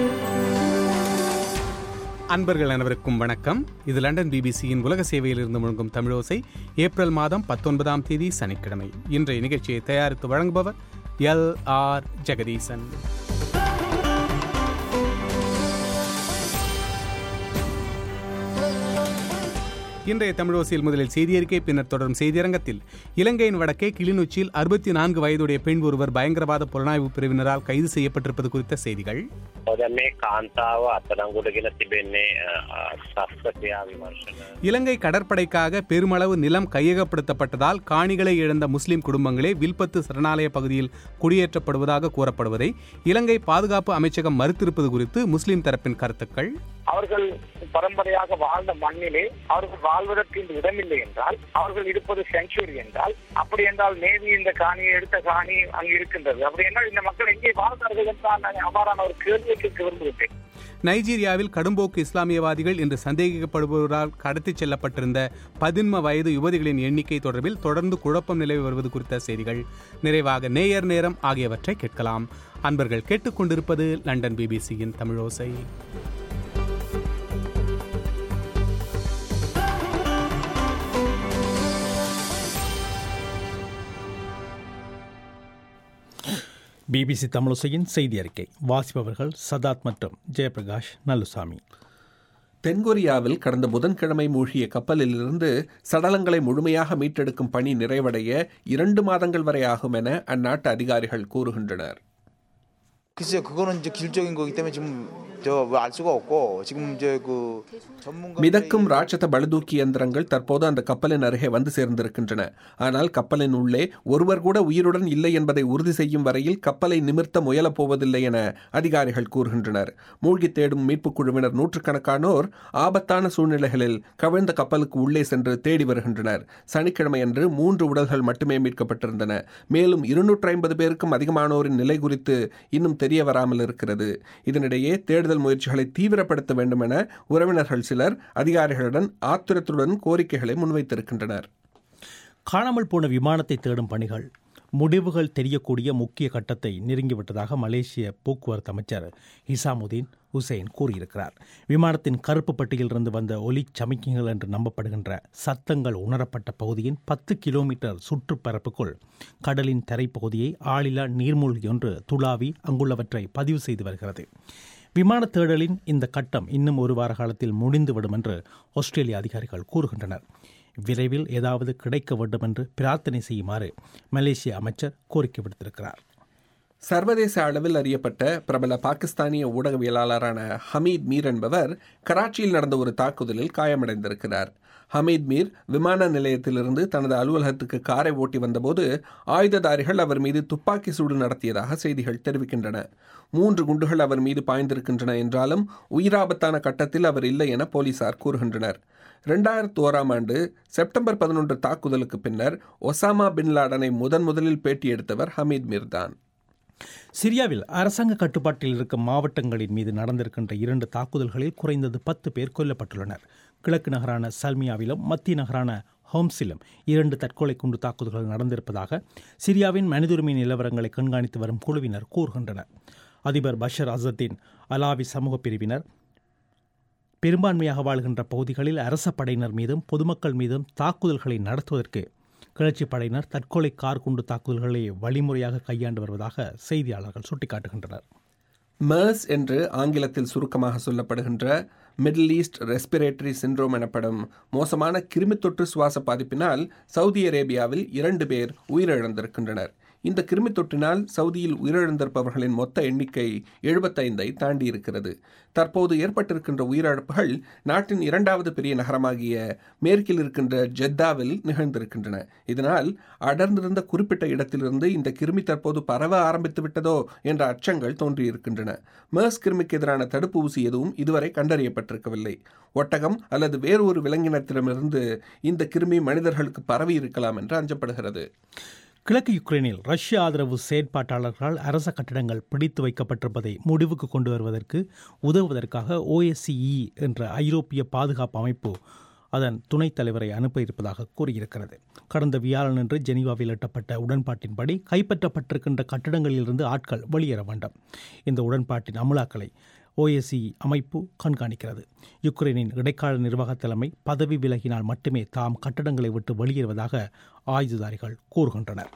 அன்பர்கள் அனைவருக்கும் வணக்கம் இது லண்டன் பிபிசியின் உலக சேவையில் இருந்து முழங்கும் தமிழோசை ஏப்ரல் மாதம் பத்தொன்பதாம் தேதி சனிக்கிழமை இன்றைய நிகழ்ச்சியை தயாரித்து வழங்குபவர் எல் ஆர் ஜெகதீசன் இன்றைய தமிழோசையில் முதலில் செய்தியறிக்கை பின்னர் தொடரும் செய்தியரங்கத்தில் இலங்கையின் வடக்கே கிளிநொச்சியில் அறுபத்தி நான்கு வயதுடைய பெண் ஒருவர் பயங்கரவாத புலனாய்வு பிரிவினரால் கைது செய்யப்பட்டிருப்பது குறித்த செய்திகள் දැන් මේ කාන්තාව අත්අඩංගුවටගෙන තිබෙන්නේ ශස්ත්‍රක්‍රියා විමර්ශන இலங்கை கடற்படைக்காக பெருமளவு நிலம் கையகப்படுத்தப்பட்டதால் காணிகளை இழந்த முஸ்லிம் குடும்பங்களே வில்பத்து சரணாலய பகுதியில் குடியேற்றப்படுவதாக கூறப்படுவதை இலங்கை பாதுகாப்பு அமைச்சகம் மறுத்திருப்பது குறித்து முஸ்லிம் தரப்பின் கருத்துக்கள் அவர்கள் பரம்பரையாக வாழ்ந்த மண்ணிலே அவர்கள் வாழ்வதற்கு இந்த இடமில்லை என்றால் அவர்கள் இருப்பது செஞ்சுரி என்றால் அப்படி என்றால் நேவி இந்த காணியை எடுத்த காணி அங்கு இருக்கின்றது அப்படி என்றால் இந்த மக்கள் எங்கே வாழ்ந்தார்கள் என்றால் நான் அவ்வாறான ஒரு கேள்வியை கேட்க விரும்புகிறேன் நைஜீரியாவில் கடும்போக்கு இஸ்லாமியவாதிகள் என்று சந்தேகிக்கப்படுபவரால் கடத்திச் செல்லப்பட்டிருந்த பதின்ம வயது யுவதிகளின் எண்ணிக்கை தொடர்பில் தொடர்ந்து குழப்பம் நிலவி வருவது குறித்த செய்திகள் நிறைவாக நேயர் நேரம் ஆகியவற்றை கேட்கலாம் அன்பர்கள் கேட்டுக்கொண்டிருப்பது லண்டன் பிபிசியின் தமிழோசை பிபிசி தமிழசையின் செய்தி அறிக்கை வாசிப்பவர்கள் சதாத் மற்றும் ஜெயபிரகாஷ் நல்லுசாமி தென்கொரியாவில் கடந்த புதன்கிழமை மூழ்கிய கப்பலிலிருந்து சடலங்களை முழுமையாக மீட்டெடுக்கும் பணி நிறைவடைய இரண்டு மாதங்கள் வரை ஆகும் என அந்நாட்டு அதிகாரிகள் கூறுகின்றனர் 글쎄요, 그거는 이제 기술적인 거기 때문에 지금 저알 수가 없고 지금 이제 그 전문가 மிதக்கும் ராட்சத பளுதூக்கி இயந்திரங்கள் தற்போது அந்த கப்பலின் அருகே வந்து சேர்ந்திருக்கின்றன ஆனால் கப்பலின் உள்ளே ஒருவர் கூட உயிருடன் இல்லை என்பதை உறுதி செய்யும் வரையில் கப்பலை நிமிர்த்த முயலப் போவதில்லை என அதிகாரிகள் கூறுகின்றனர் மூழ்கி தேடும் மீட்புக் குழுவினர் நூற்றுக்கணக்கானோர் ஆபத்தான சூழ்நிலைகளில் கவிழ்ந்த கப்பலுக்கு உள்ளே சென்று தேடி வருகின்றனர் சனிக்கிழமையன்று மூன்று உடல்கள் மட்டுமே மீட்கப்பட்டிருந்தன மேலும் இருநூற்றி ஐம்பது பேருக்கும் அதிகமானோரின் நிலை குறித்து இன்னும் தெரிய வராமல் இருக்கிறது இதனிடையே தேடுதல் முயற்சிகளை தீவிரப்படுத்த வேண்டும் என உறவினர்கள் சிலர் அதிகாரிகளுடன் ஆத்திரத்துடன் கோரிக்கைகளை முன்வைத்திருக்கின்றனர் காணாமல் போன விமானத்தை தேடும் பணிகள் முடிவுகள் தெரியக்கூடிய முக்கிய கட்டத்தை நெருங்கிவிட்டதாக மலேசிய போக்குவரத்து அமைச்சர் ஹிசாமுதீன் ஹுசைன் கூறியிருக்கிறார் விமானத்தின் கருப்பு பட்டியலிருந்து வந்த ஒலி சமிக்கைகள் என்று நம்பப்படுகின்ற சத்தங்கள் உணரப்பட்ட பகுதியின் பத்து கிலோமீட்டர் சுற்றுப்பரப்புக்குள் கடலின் தரைப்பகுதியை ஆளில்லா நீர்மூழ்கி ஒன்று துளாவி அங்குள்ளவற்றை பதிவு செய்து வருகிறது விமான தேடலின் இந்த கட்டம் இன்னும் ஒரு வார காலத்தில் முடிந்துவிடும் என்று ஆஸ்திரேலிய அதிகாரிகள் கூறுகின்றனர் விரைவில் ஏதாவது கிடைக்க வேண்டும் என்று பிரார்த்தனை செய்யுமாறு மலேசிய அமைச்சர் கோரிக்கை விடுத்திருக்கிறார் சர்வதேச அளவில் அறியப்பட்ட பிரபல பாகிஸ்தானிய ஊடகவியலாளரான ஹமீத் மீர் என்பவர் கராச்சியில் நடந்த ஒரு தாக்குதலில் காயமடைந்திருக்கிறார் ஹமீத் மீர் விமான நிலையத்திலிருந்து தனது அலுவலகத்துக்கு காரை ஓட்டி வந்தபோது ஆயுததாரிகள் அவர் மீது துப்பாக்கி சூடு நடத்தியதாக செய்திகள் தெரிவிக்கின்றன மூன்று குண்டுகள் அவர் மீது பாய்ந்திருக்கின்றன என்றாலும் உயிராபத்தான கட்டத்தில் அவர் இல்லை என போலீசார் கூறுகின்றனர் ரெண்டாயிரத்து ஓராம் ஆண்டு செப்டம்பர் பதினொன்று தாக்குதலுக்கு பின்னர் ஒசாமா பின் லாடனை முதன் முதலில் பேட்டி எடுத்தவர் ஹமீத் மீர் தான் சிரியாவில் அரசாங்க கட்டுப்பாட்டில் இருக்கும் மாவட்டங்களின் மீது நடந்திருக்கின்ற இரண்டு தாக்குதல்களில் குறைந்தது பத்து பேர் கொல்லப்பட்டுள்ளனர் கிழக்கு நகரான சல்மியாவிலும் மத்திய நகரான ஹோம்ஸிலும் இரண்டு தற்கொலை குண்டு தாக்குதல்கள் நடந்திருப்பதாக சிரியாவின் மனிதுரிமை நிலவரங்களை கண்காணித்து வரும் குழுவினர் கூறுகின்றனர் அதிபர் பஷர் அசத்தின் அலாவி சமூக பிரிவினர் பெரும்பான்மையாக வாழ்கின்ற பகுதிகளில் அரச படையினர் மீதும் பொதுமக்கள் மீதும் தாக்குதல்களை நடத்துவதற்கு கிளர்ச்சி படையினர் தற்கொலை கார் குண்டு தாக்குதல்களை வழிமுறையாக கையாண்டு வருவதாக செய்தியாளர்கள் சுட்டிக்காட்டுகின்றனர் MERS என்று ஆங்கிலத்தில் சுருக்கமாக சொல்லப்படுகின்ற மிடில் ஈஸ்ட் ரெஸ்பிரேட்டரி சிண்ட்ரோம் எனப்படும் மோசமான கிருமித்தொற்று சுவாச பாதிப்பினால் சவுதி அரேபியாவில் இரண்டு பேர் உயிரிழந்திருக்கின்றனர் இந்த கிருமித் தொற்றினால் சவுதியில் உயிரிழந்திருப்பவர்களின் மொத்த எண்ணிக்கை எழுபத்தைந்தை தாண்டி இருக்கிறது தற்போது ஏற்பட்டிருக்கின்ற உயிரிழப்புகள் நாட்டின் இரண்டாவது பெரிய நகரமாகிய மேற்கில் இருக்கின்ற ஜெத்தாவில் நிகழ்ந்திருக்கின்றன இதனால் அடர்ந்திருந்த குறிப்பிட்ட இடத்திலிருந்து இந்த கிருமி தற்போது பரவ ஆரம்பித்து விட்டதோ என்ற அச்சங்கள் தோன்றியிருக்கின்றன மேர்ஸ் கிருமிக்கு எதிரான தடுப்பு ஊசி எதுவும் இதுவரை கண்டறியப்பட்டிருக்கவில்லை ஒட்டகம் அல்லது வேறு ஒரு விலங்கினத்திடமிருந்து இந்த கிருமி மனிதர்களுக்கு பரவி இருக்கலாம் என்று அஞ்சப்படுகிறது கிழக்கு யுக்ரைனில் ரஷ்ய ஆதரவு செயற்பாட்டாளர்களால் அரச கட்டடங்கள் பிடித்து வைக்கப்பட்டிருப்பதை முடிவுக்கு கொண்டு வருவதற்கு உதவுவதற்காக ஓஎஸ்சிஇ என்ற ஐரோப்பிய பாதுகாப்பு அமைப்பு அதன் துணைத் தலைவரை அனுப்ப இருப்பதாக கூறியிருக்கிறது கடந்த வியாழனன்று ஜெனீவாவில் எட்டப்பட்ட உடன்பாட்டின்படி கைப்பற்றப்பட்டிருக்கின்ற கட்டடங்களிலிருந்து ஆட்கள் வெளியேற வேண்டும் இந்த உடன்பாட்டின் அமலாக்கலை ஓஎஸ்சி அமைப்பு கண்காணிக்கிறது யுக்ரைனின் இடைக்கால நிர்வாக தலைமை பதவி விலகினால் மட்டுமே தாம் கட்டடங்களை விட்டு வெளியேறுவதாக ஆயுததாரிகள் கூறுகின்றனர்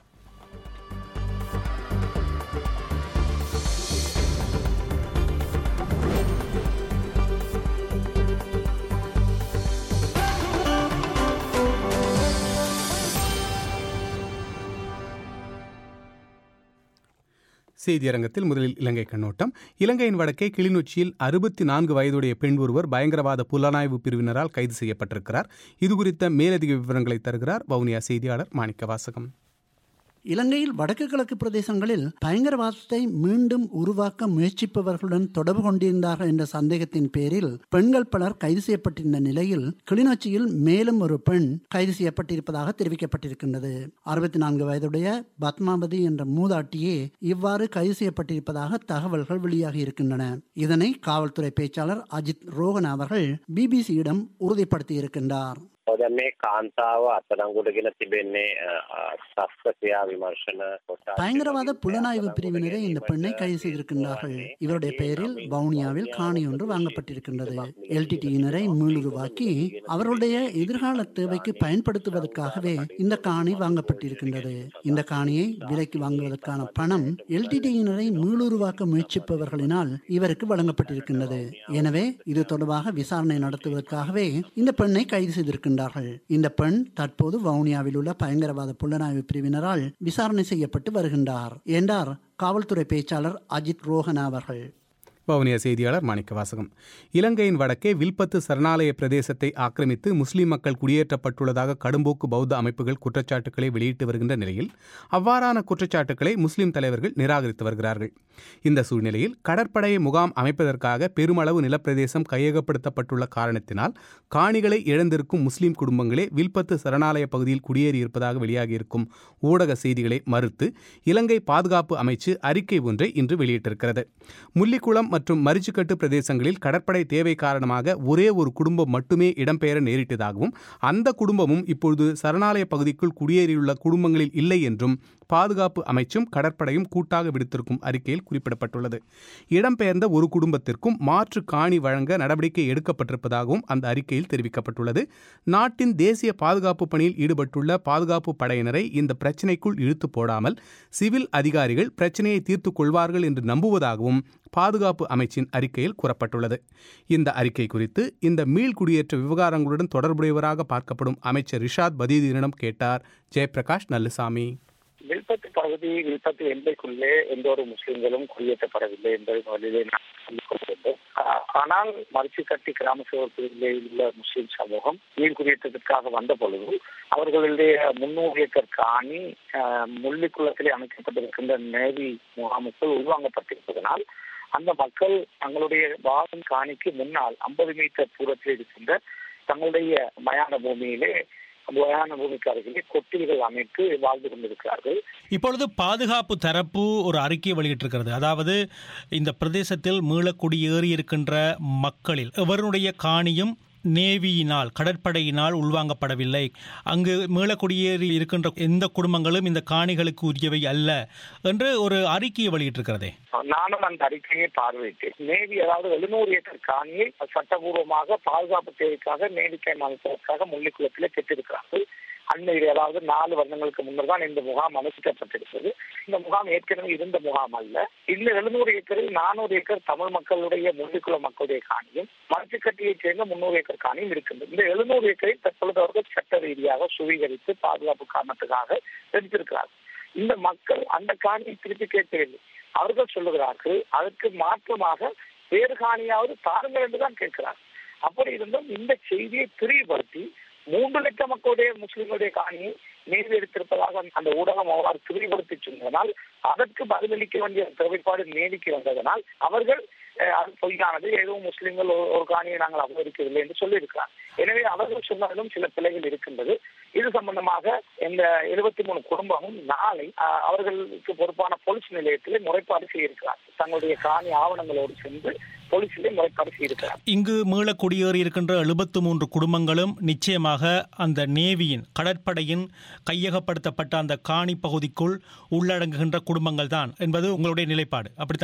செய்தியரங்கத்தில் முதலில் இலங்கை கண்ணோட்டம் இலங்கையின் வடக்கே கிளிநொச்சியில் அறுபத்தி நான்கு வயதுடைய பெண் ஒருவர் பயங்கரவாத புலனாய்வு பிரிவினரால் கைது செய்யப்பட்டிருக்கிறார் இதுகுறித்த மேலதிக விவரங்களை தருகிறார் வவுனியா செய்தியாளர் மாணிக்க வாசகம் இலங்கையில் வடக்கு கிழக்கு பிரதேசங்களில் பயங்கரவாதத்தை மீண்டும் உருவாக்க முயற்சிப்பவர்களுடன் தொடர்பு கொண்டிருந்தார்கள் என்ற சந்தேகத்தின் பேரில் பெண்கள் பலர் கைது செய்யப்பட்டிருந்த நிலையில் கிளிநொச்சியில் மேலும் ஒரு பெண் கைது செய்யப்பட்டிருப்பதாக தெரிவிக்கப்பட்டிருக்கின்றது அறுபத்தி நான்கு வயதுடைய பத்மாவதி என்ற மூதாட்டியே இவ்வாறு கைது செய்யப்பட்டிருப்பதாக தகவல்கள் வெளியாகி இருக்கின்றன இதனை காவல்துறை பேச்சாளர் அஜித் ரோகன் அவர்கள் பிபிசியிடம் உறுதிப்படுத்தியிருக்கின்றார் දැන් මේ කාන්තාව අත්අඩංගුවටගෙන තිබෙන්නේ ශස්ත්‍රක්‍රියා විමර්ශන කොටස් பயங்கரவாத புலனாய்வு பிரிவினரே இந்த பெண்ணை கைது செய்திருக்கின்றார்கள் இவருடைய பெயரில் வவுனியாவில் காணி ஒன்று வாங்கப்பட்டிருக்கின்றது எல்டிடியினரை மீளுருவாக்கி அவருடைய எதிர்கால தேவைக்கு பயன்படுத்துவதற்காகவே இந்த காணி வாங்கப்பட்டிருக்கின்றது இந்த காணியை விலைக்கு வாங்குவதற்கான பணம் எல்டிடியினரை மீளுருவாக்க முயற்சிப்பவர்களினால் இவருக்கு வழங்கப்பட்டிருக்கின்றது எனவே இது தொடர்பாக விசாரணை நடத்துவதற்காகவே இந்த பெண்ணை கைது செய்திருக்கின்றார்கள் இந்த பெண் தற்போது வவுனியாவில் உள்ள பயங்கரவாத புலனாய்வு பிரிவினரால் விசாரணை செய்யப்பட்டு வருகின்றார் என்றார் காவல்துறை பேச்சாளர் அஜித் ரோஹனா அவர்கள் வவுனியா செய்தியாளர் மாணிக்க வாசகம் இலங்கையின் வடக்கே வில்பத்து சரணாலய பிரதேசத்தை ஆக்கிரமித்து முஸ்லிம் மக்கள் குடியேற்றப்பட்டுள்ளதாக கடும்போக்கு பௌத்த அமைப்புகள் குற்றச்சாட்டுக்களை வெளியிட்டு வருகின்ற நிலையில் அவ்வாறான குற்றச்சாட்டுக்களை முஸ்லிம் தலைவர்கள் நிராகரித்து வருகிறார்கள் இந்த சூழ்நிலையில் கடற்படை முகாம் அமைப்பதற்காக பெருமளவு நிலப்பிரதேசம் கையகப்படுத்தப்பட்டுள்ள காரணத்தினால் காணிகளை இழந்திருக்கும் முஸ்லிம் குடும்பங்களே வில்பத்து சரணாலய பகுதியில் குடியேறியிருப்பதாக வெளியாகியிருக்கும் ஊடக செய்திகளை மறுத்து இலங்கை பாதுகாப்பு அமைச்சு அறிக்கை ஒன்றை இன்று வெளியிட்டிருக்கிறது முல்லிக்குளம் மற்றும் மரிச்சுக்கட்டு பிரதேசங்களில் கடற்படை தேவை காரணமாக ஒரே ஒரு குடும்பம் மட்டுமே இடம்பெயர நேரிட்டதாகவும் அந்த குடும்பமும் இப்பொழுது சரணாலய பகுதிக்குள் குடியேறியுள்ள குடும்பங்களில் இல்லை என்றும் பாதுகாப்பு அமைச்சும் கடற்படையும் கூட்டாக விடுத்திருக்கும் அறிக்கையில் குறிப்பிடப்பட்டுள்ளது இடம்பெயர்ந்த ஒரு குடும்பத்திற்கும் மாற்று காணி வழங்க நடவடிக்கை எடுக்கப்பட்டிருப்பதாகவும் அந்த அறிக்கையில் தெரிவிக்கப்பட்டுள்ளது நாட்டின் தேசிய பாதுகாப்பு பணியில் ஈடுபட்டுள்ள பாதுகாப்பு படையினரை இந்த பிரச்சினைக்குள் இழுத்து போடாமல் சிவில் அதிகாரிகள் பிரச்சினையை தீர்த்துக் கொள்வார்கள் என்று நம்புவதாகவும் பாதுகாப்பு அமைச்சின் அறிக்கையில் கூறப்பட்டுள்ளது இந்த அறிக்கை குறித்து இந்த மீள்குடியேற்ற விவகாரங்களுடன் தொடர்புடையவராக பார்க்கப்படும் அமைச்சர் ரிஷாத் பதீதீனிடம் கேட்டார் ஜெயபிரகாஷ் நல்லுசாமி வில்பத்து பகுதி வில்பத்து எல்லைக்குள்ளே எந்த ஒரு முஸ்லிம்களும் குடியேற்றப்படவில்லை என்பதை முதலிலே நான் சொல்லிக் கொள்ள வேண்டும் ஆ- ஆனால் மரிச்சுக்கட்டி கிராம சேவகத்திலே உள்ள முஸ்லிம் சமூகம் நீர் குடியேற்றத்திற்காக வந்த பொழுது அவர்களுடைய முன்னூறு ஏக்கர் காணி ஆ, முள்ளிக்குளத்திலே அமைக்கப்பட்டிருக்கின்ற நேவி முகாமுக்குள் உள்வாங்கப்பட்டிருப்பதனால் அந்த மக்கள் தங்களுடைய வாழும் காணிக்கு முன்னால் ஐம்பது மீட்டர் தூரத்தில் இருக்கின்ற தங்களுடைய மயான பூமியிலே மயான பூமிக்கு அருகிலே கொட்டில்கள் அமைத்து வாழ்ந்து கொண்டிருக்கிறார்கள் இப்பொழுது பாதுகாப்பு தரப்பு ஒரு அறிக்கையை வெளியிட்டிருக்கிறது அதாவது இந்த பிரதேசத்தில் மீளக்குடியேறி இருக்கின்ற மக்களில் எவருடைய காணியும் நேவியினால் கடற்படையினால் உள்வாங்கப்படவில்லை அங்கு மீளக்குடியேறி இருக்கின்ற எந்த குடும்பங்களும் இந்த காணிகளுக்கு உரியவை அல்ல என்று ஒரு அறிக்கையை வெளியிட்டிருக்கிறதே நானும் அந்த அறிக்கையை பார்வையிட்டேன் நேவி அதாவது எழுநூறு ஏக்கர் காணியை சட்டபூர்வமாக பாதுகாப்பு தேவைக்காக நேவிக்கை அமைப்பதற்காக முள்ளிக்குளத்திலே கெட்டிருக்கிறார்கள் அண்மையில் அதாவது நாலு வருடங்களுக்கு முன்னர் தான் இந்த முகாம் அமைக்கப்பட்டிருக்கிறது இந்த முகாம் ஏற்கனவே இருந்த முகாம் அல்ல இந்த எழுநூறு ஏக்கரில் நானூறு ஏக்கர் தமிழ் மக்களுடைய முள்ளிக்குள மக்களுடைய காணியும் மரத்துக்கட்டியைச் சேர்ந்த முன்னூறு ஏக்கர் காணியும் இருக்கின்றது இந்த எழுநூறு ஏக்கரை தற்பொழுது அவர்கள் சட்ட ரீதியாக சுவீகரித்து பாதுகாப்பு காரணத்துக்காக எடுத்திருக்கிறார்கள் இந்த மக்கள் அந்த காணியை திருப்பி கேட்கவில்லை அவர்கள் சொல்லுகிறார்கள் அதற்கு மாற்றமாக வேறு காணியாவது தாருங்கள் என்றுதான் கேட்கிறார் அப்படி இருந்தும் இந்த செய்தியை திரிவுபடுத்தி மூன்று லட்சம் மக்களுடைய முஸ்லிம்களுடைய காணியை நீதி எடுத்திருப்பதாக அந்த ஊடகம் அவ்வாறு திரிவுபடுத்தி சொன்னதனால் அதற்கு பதிலளிக்க வேண்டிய தேவைப்பாடு நீதிக்கு வந்ததனால் அவர்கள் அஹ், அது பொய்யானது எதுவும் முஸ்லிம்கள் ஒரு- ஒரு காணியை நாங்கள் அபகரிக்கவில்லை என்று சொல்லியிருக்கிறார் எனவே அவர்கள் சொன்னதிலும் சில பிழைகள் இருக்கின்றது இது சம்பந்தமாக இந்த இருபத்தி மூணு குடும்பமும் நாளை அஹ், அவர்களுக்கு பொறுப்பான போலீஸ் நிலையத்திலே முறைப்பாடு செய்திருக்கிறார் தங்களுடைய காணி ஆவணங்களோடு சென்று போலீசிலே முறைப்பாடு செய்திருக்கிறார் இங்கு மீள குடியேறி இருக்கின்ற எழுபத்து மூன்று குடும்பங்களும் நிச்சயமாக அந்த நேவியின் கடற்படையின் கையகப்படுத்தப்பட்ட அந்த காணி பகுதிக்குள் உள்ளடங்குகின்ற குடும்பங்கள் தான் என்பது உங்களுடைய நிலைப்பாடு அப்படித்தானே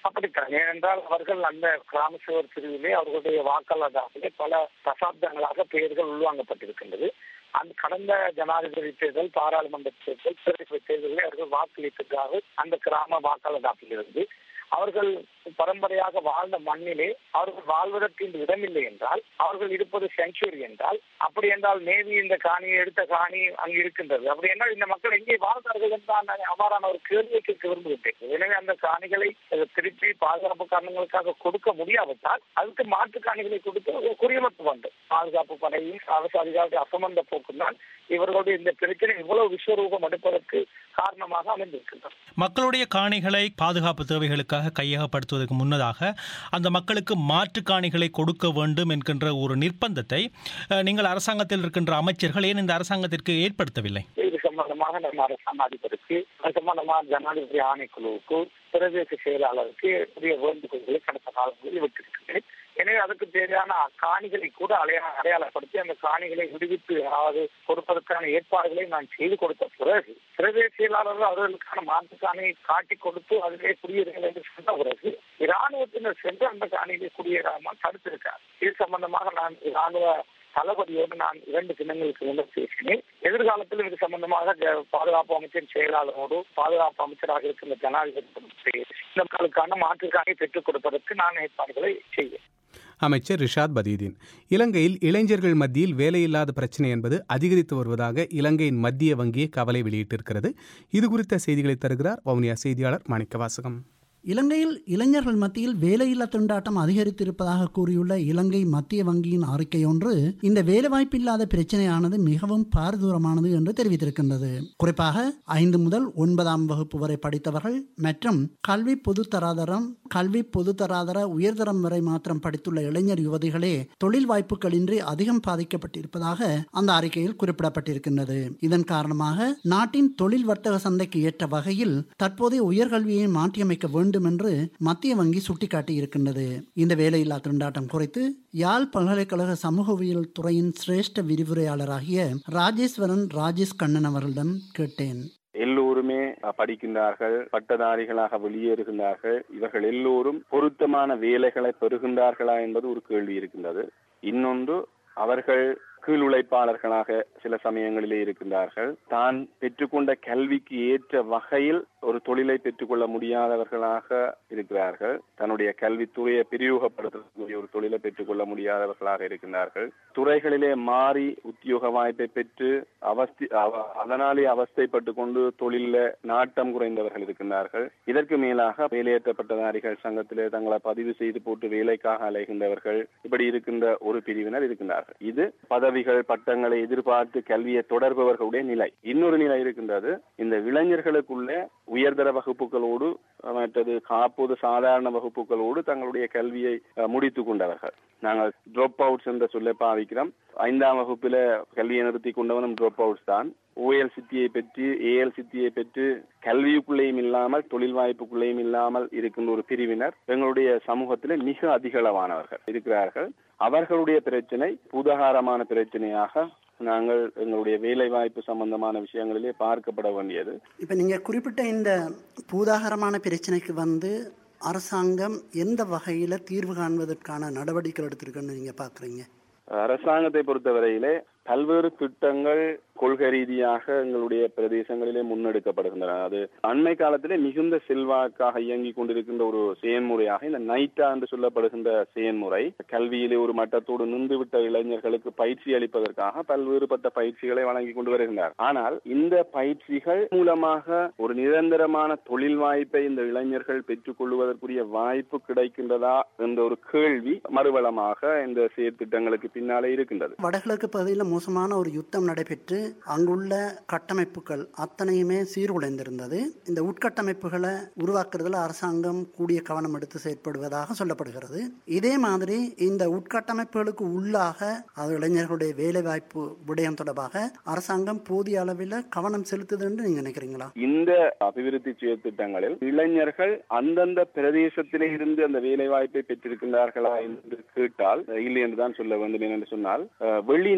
அப்படித்தான் ஏனென்றால் அவர்கள் அந்த கிராம சேவர் பிரிவிலே அவர்களுடைய வாக்காளர்களே பல தசாப்தங்களாக பெயர்கள் உள்வாங்கப்பட்டிருக்கின்றது அந்த கடந்த ஜனாதிபதி தேர்தல் பாராளுமன்ற தேர்தல் பிரதேச தேர்தலில் அவர்கள் வாக்களித்ததாக அந்த கிராம வாக்காளர் தாக்கிலிருந்து அவர்கள் பரம்பரையாக வாழ்ந்த மண்ணிலே அவர்கள் வாழ்வதற்கு இந்த இடமில்லை என்றால் அவர்கள் இருப்பது செஞ்சுரி என்றால் அப்படி என்றால் நேவி இந்த காணியை எடுத்த காணி அங்கு இருக்கின்றது அப்படி என்றால் இந்த மக்கள் எங்கே வாழ்ந்தார்கள் என்றால் நான் அவ்வாறான ஒரு கேள்வியை கேட்க விரும்புகின்றேன் எனவே அந்த காணிகளை திருப்பி பாதுகாப்பு காரணங்களுக்காக கொடுக்க முடியாவிட்டால் அதுக்கு மாற்று காணிகளை கொடுத்து குறியமத்து வேண்டும் பாதுகாப்பு படையும் அரசு அதிகாரிகள் அசமந்த போக்கும் தான் இவர்களுடைய இந்த பிரச்சனை இவ்வளவு விஸ்வரூபம் எடுப்பதற்கு காரணமாக அமைந்திருக்கின்றன மக்களுடைய காணிகளை பாதுகாப்பு தேவைகளுக்காக கையகப்படுத்துவதற்கு முன்னதாக அந்த மக்களுக்கு மாற்று காணிகளை கொடுக்க வேண்டும் என்கின்ற ஒரு நிர்பந்தத்தை அஹ், நீங்கள் அரசாங்கத்தில் இருக்கின்ற அமைச்சர்கள் ஏன் இந்த அரசாங்கத்திற்கு ஏற்படுத்தவில்லை இது சம்பந்தமாக நம்ம அரசாங்க அதிபருக்கு அது சம்பந்தமாக ஜனாதிபதி ஆணைக்குழுவுக்கு பிரதேச செயலாளருக்கு புதிய வேண்டுகோள்களை கடந்த காலங்களில் விட்டிருக்கிறேன் எனவே அதுக்கு தேவையான காணிகளை கூட அடையா அடையாளப்படுத்தி அந்த காணிகளை விடுவித்து அதாவது கொடுப்பதற்கான ஏற்பாடுகளை நான் செய்து கொடுத்த பிறகு பிரதேச செயலாளர்கள் அவர்களுக்கான மாற்று காணியை காட்டி கொடுத்து அதிலே குடியேறுங்கள் என்று சொன்ன பிறகு இராணுவத்தினர் சென்று அந்த காணிகளை குடியேறாமல் தடுத்திருக்கார் இது சம்பந்தமாக நான் இராணுவ தளபதியோடு நான் இரண்டு தினங்களுக்கு முன்னர் பேசினேன் எதிர்காலத்தில் இது சம்பந்தமாக ஜ- பாதுகாப்பு அமைச்சர் செயலாளரோடு பாதுகாப்பு அமைச்சராக இருக்கின்ற ஜனாதிபதி பேசி இந்த மக்களுக்கான மாற்று காணியை பெற்றுக் கொடுப்பதற்கு நான் ஏற்பாடுகளை செய்வேன் அமைச்சர் ரிஷாத் பதீதீன் இலங்கையில் இளைஞர்கள் மத்தியில் வேலையில்லாத பிரச்சனை என்பது அதிகரித்து வருவதாக இலங்கையின் மத்திய வங்கி கவலை வெளியிட்டிருக்கிறது இது குறித்த செய்திகளை தருகிறார் வவுனியா செய்தியாளர் மாணிக்கவாசகம் இலங்கையில் இளைஞர்கள் மத்தியில் வேலையில்லா திண்டாட்டம் அதிகரித்திருப்பதாக கூறியுள்ள இலங்கை மத்திய வங்கியின் அறிக்கை ஒன்று இந்த வேலைவாய்ப்பில்லாத பிரச்சனையானது மிகவும் பாரதூரமானது என்று தெரிவித்திருக்கின்றது குறிப்பாக ஐந்து முதல் ஒன்பதாம் வகுப்பு வரை படித்தவர்கள் மற்றும் கல்வி பொதுத்தராதரம் கல்வி பொதுத்தராதர உயர்தரம் வரை மாத்திரம் படித்துள்ள இளைஞர் யுவதிகளே தொழில் வாய்ப்புகளின்றி அதிகம் பாதிக்கப்பட்டிருப்பதாக அந்த அறிக்கையில் குறிப்பிடப்பட்டிருக்கின்றது இதன் காரணமாக நாட்டின் தொழில் வர்த்தக சந்தைக்கு ஏற்ற வகையில் தற்போதைய உயர்கல்வியை மாற்றியமைக்க வேண்டும் என்று மத்திய வங்கி சுட்டிக்காட்டியிருக்கின்றது இந்த வேலையில்லா திண்டாட்டம் குறித்து யாழ் பல்கலைக்கழக சமூகவியல் துறையின் சிரேஷ்ட விரிவுரையாளராகிய ராஜேஸ்வரன் ராஜேஷ் கண்ணன் அவர்களிடம் கேட்டேன் எல்லோருமே அஹ், படிக்கின்றார்கள் பட்டதாரிகளாக வெளியேறுகின்றார்கள் இவர்கள் எல்லோரும் பொருத்தமான வேலைகளை பெறுகின்றார்களா என்பது ஒரு கேள்வி இருக்கின்றது இன்னொன்று அவர்கள் கீழ் உழைப்பாளர்களாக சில சமயங்களிலே இருக்கின்றார்கள் தான் பெற்றுக்கொண்ட கல்விக்கு ஏற்ற வகையில் ஒரு தொழிலை பெற்றுக்கொள்ள முடியாதவர்களாக இருக்கிறார்கள் தன்னுடைய கல்வித்துறையை பிரிவுகப்படுத்தக்கூடிய ஒரு தொழிலை பெற்றுக்கொள்ள முடியாதவர்களாக இருக்கின்றார்கள் துறைகளிலே மாறி உத்தியோக வாய்ப்பை பெற்று அவஸ்தி அவ- அதனாலே அவஸ்தைப்பட்டு கொண்டு தொழில நாட்டம் குறைந்தவர்கள் இருக்கின்றார்கள் இதற்கு மேலாக வேலையற்ற பட்டதாரிகள் சங்கத்திலே தங்களை பதிவு செய்து போட்டு வேலைக்காக அலைகின்றவர்கள் இப்படி இருக்கின்ற ஒரு பிரிவினர் இருக்கின்றார்கள் இது பதவிகள் பட்டங்களை எதிர்பார்த்து கல்வியை தொடர்பவர்களுடைய நிலை இன்னொரு நிலை இருக்கின்றது இந்த இளைஞர்களுக்குள்ளே உயர்தர வகுப்புகளோடு அஹ், மற்றது காப்போது சாதாரண வகுப்புகளோடு தங்களுடைய கல்வியை அஹ், முடித்துக் கொண்டவர்கள் நாங்கள் ட்ராப் அவுட்ஸ் என்ற சொல்லை பாவிக்கிறோம் ஐந்தாம் வகுப்பில கல்வியை நிறுத்தி கொண்டவனும் ட்ராப் அவுட்ஸ் தான் ஓஎல் சித்தியை பெற்று ஏஎல் சித்தியை பெற்று கல்விக்குள்ளேயும் இல்லாமல் தொழில் வாய்ப்புக்குள்ளேயும் இல்லாமல் இருக்கின்ற ஒரு பிரிவினர் எங்களுடைய சமூகத்திலே மிக அதிகளவானவர்கள் இருக்கிறார்கள் அவர்களுடைய பிரச்சனை பூதகாரமான பிரச்சனையாக நாங்கள் எங்களுடைய வேலை வாய்ப்பு சம்பந்தமான விஷயங்களிலே பார்க்கப்பட வேண்டியது இப்போ நீங்கள் குறிப்பிட்ட இந்த பூதாகரமான பிரச்சனைக்கு வந்து அரசாங்கம் எந்த வகையில் தீர்வு காண்பதற்கான நடவடிக்கைகள் எடுத்திருக்குன்னு நீங்கள் பார்க்குறீங்க அரசாங்கத்தை பொறுத்தவரையிலே பல்வேறு திட்டங்கள் கொள்கை ரீதியாக எங்களுடைய பிரதேசங்களிலே முன்னெடுக்கப்படுகின்றன அது அண்மை காலத்திலே மிகுந்த செல்வாக்காக இயங்கிக் கொண்டிருக்கின்ற ஒரு செயன்முறையாக இந்த நைட்டா என்று சொல்லப்படுகின்ற செயன்முறை கல்வியிலே ஒரு மட்டத்தோடு நின்றுவிட்ட இளைஞர்களுக்கு பயிற்சி அளிப்பதற்காக பல்வேறுபட்ட பயிற்சிகளை வழங்கி கொண்டு வருகின்றார் ஆனால் இந்த பயிற்சிகள் மூலமாக ஒரு நிரந்தரமான தொழில் வாய்ப்பை இந்த இளைஞர்கள் பெற்றுக் கொள்வதற்குரிய வாய்ப்பு கிடைக்கின்றதா என்ற ஒரு கேள்வி மறுவளமாக இந்த செயற்திட்டங்களுக்கு பின்னாலே இருக்கின்றது வடகிழக்கு பகுதியில் மோசமான ஒரு யுத்தம் நடைபெற்று அங்குள்ள கட்டமைப்புகள் அத்தனையுமே சீர்குலைந்திருந்தது இந்த உட்கட்டமைப்புகளை உருவாக்குறதுல அரசாங்கம் கூடிய கவனம் எடுத்து செயற்படுவதாக சொல்லப்படுகிறது இதே மாதிரி இந்த உட்கட்டமைப்புகளுக்கு உள்ளாக அது இளைஞர்களுடைய வேலைவாய்ப்பு விடயம் தொடர்பாக அரசாங்கம் போதிய அளவில் கவனம் செலுத்துது என்று நீங்க நினைக்கிறீங்களா இந்த அபிவிருத்தி செயற்திட்டங்களில் இளைஞர்கள் அந்தந்த பிரதேசத்திலே இருந்து அந்த வேலை வாய்ப்பை பெற்றிருக்கின்றார்களா என்று கேட்டால் இல்லை என்றுதான் சொல்ல வேண்டும் என்று சொன்னால் அஹ், வெளி நிறுவனங்கள்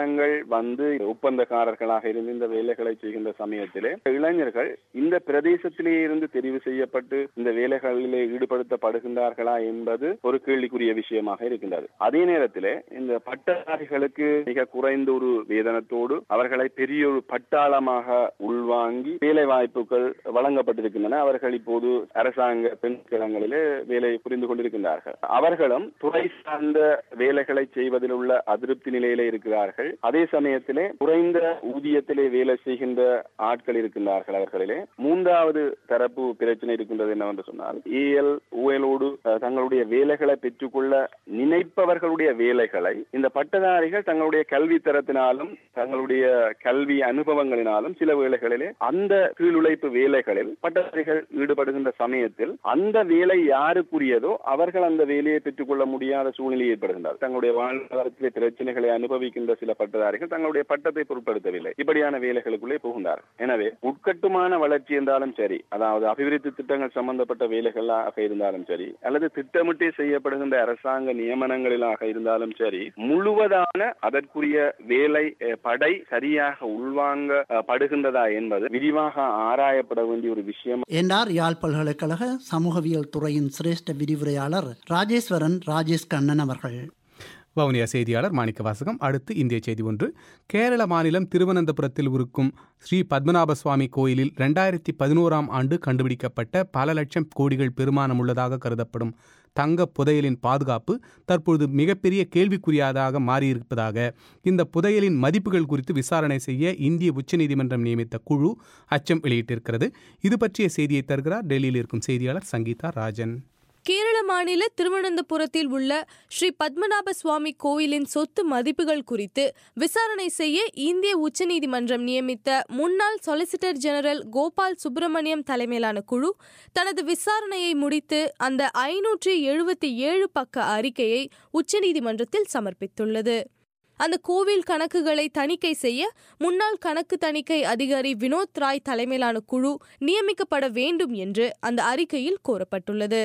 நிறுவனங்கள் வந்து ஒப்பந்தக்காரர்களாக இருந்து இந்த வேலைகளை செய்கின்ற சமயத்திலே இளைஞர்கள் இந்த பிரதேசத்திலே இருந்து தெரிவு செய்யப்பட்டு இந்த வேலைகளிலே ஈடுபடுத்தப்படுகின்றார்களா என்பது ஒரு கேள்விக்குரிய விஷயமாக இருக்கின்றது அதே நேரத்திலே இந்த பட்டதாரிகளுக்கு மிக குறைந்த ஒரு வேதனத்தோடு அவர்களை பெரிய ஒரு பட்டாளமாக உள்வாங்கி வேலை வாய்ப்புகள் வழங்கப்பட்டிருக்கின்றன அவர்கள் இப்போது அரசாங்க பெண்கிழங்களிலே வேலை புரிந்து கொண்டிருக்கின்றார்கள் அவர்களும் துறை சார்ந்த வேலைகளை செய்வதில் உள்ள அதிருப்தி நிலையிலே இருக்கிறார்கள் அதே சமயத்திலே குறைந்த ஊதியத்திலே வேலை செய்கின்ற ஆட்கள் இருக்கின்றார்கள் அவர்களிலே மூன்றாவது தரப்பு பிரச்சனை இருக்கின்றது என்னவென்று சொன்னால் ஏஎல் ஊழலோடு தங்களுடைய வேலைகளை பெற்றுக்கொள்ள நினைப்பவர்களுடைய வேலைகளை இந்த பட்டதாரிகள் தங்களுடைய கல்வி தரத்தினாலும் தங்களுடைய கல்வி அனுபவங்களினாலும் சில வேலைகளிலே அந்த கீழுழைப்பு வேலைகளில் பட்டதாரிகள் ஈடுபடுகின்ற சமயத்தில் அந்த வேலை யாருக்குரியதோ அவர்கள் அந்த வேலையை பெற்றுக்கொள்ள முடியாத சூழ்நிலை ஏற்படுகின்றார் தங்களுடைய வாழ்வாதாரத்திலே பிரச்சனைகளை அனுபவிக்கின்ற சில பட்டதாரிகள் தங்களுடைய பட்டத்தை பொருட்படுத்தவில்லை இப்படியான வேலைகளுக்குள்ளே புகுந்தார் எனவே உட்கட்டுமான வளர்ச்சி என்றாலும் சரி அதாவது அபிவிருத்தி திட்டங்கள் சம்பந்தப்பட்ட வேலைகளாக இருந்தாலும் சரி அல்லது திட்டமிட்டே செய்யப்படுகின்ற அரசாங்க நியமனங்களிலாக இருந்தாலும் சரி முழுவதான அதற்குரிய வேலை அஹ், படை சரியாக உள்வாங்க அஹ், படுகின்றதா என்பது விரிவாக ஆராயப்பட வேண்டிய ஒரு விஷயம் என்றார் யாழ் பல்கலைக்கழக சமூகவியல் துறையின் சிரேஷ்ட விரிவுரையாளர் ராஜேஸ்வரன் ராஜேஷ் கண்ணன் அவர்கள் வவுனியா செய்தியாளர் மாணிக்க வாசகம் அடுத்து இந்திய செய்தி ஒன்று கேரள மாநிலம் திருவனந்தபுரத்தில் இருக்கும் ஸ்ரீ பத்மநாப சுவாமி கோயிலில் ரெண்டாயிரத்தி பதினோராம் ஆண்டு கண்டுபிடிக்கப்பட்ட பல லட்சம் கோடிகள் பெருமானம் உள்ளதாக கருதப்படும் தங்க புதையலின் பாதுகாப்பு தற்பொழுது மிகப்பெரிய கேள்விக்குறியாதாக மாறியிருப்பதாக இந்த புதையலின் மதிப்புகள் குறித்து விசாரணை செய்ய இந்திய உச்சநீதிமன்றம் நியமித்த குழு அச்சம் வெளியிட்டிருக்கிறது இது பற்றிய செய்தியை தருகிறார் டெல்லியில் இருக்கும் செய்தியாளர் சங்கீதா ராஜன் கேரள மாநில திருவனந்தபுரத்தில் உள்ள ஸ்ரீ பத்மநாப சுவாமி கோயிலின் சொத்து மதிப்புகள் குறித்து விசாரணை செய்ய இந்திய உச்சநீதிமன்றம் நியமித்த முன்னாள் சொலிசிட்டர் ஜெனரல் கோபால் சுப்பிரமணியம் தலைமையிலான குழு தனது விசாரணையை முடித்து அந்த ஐநூற்றி எழுபத்தி ஏழு பக்க அறிக்கையை உச்சநீதிமன்றத்தில் சமர்ப்பித்துள்ளது அந்த கோவில் கணக்குகளை தணிக்கை செய்ய முன்னாள் கணக்கு தணிக்கை அதிகாரி வினோத் ராய் தலைமையிலான குழு நியமிக்கப்பட வேண்டும் என்று அந்த அறிக்கையில் கோரப்பட்டுள்ளது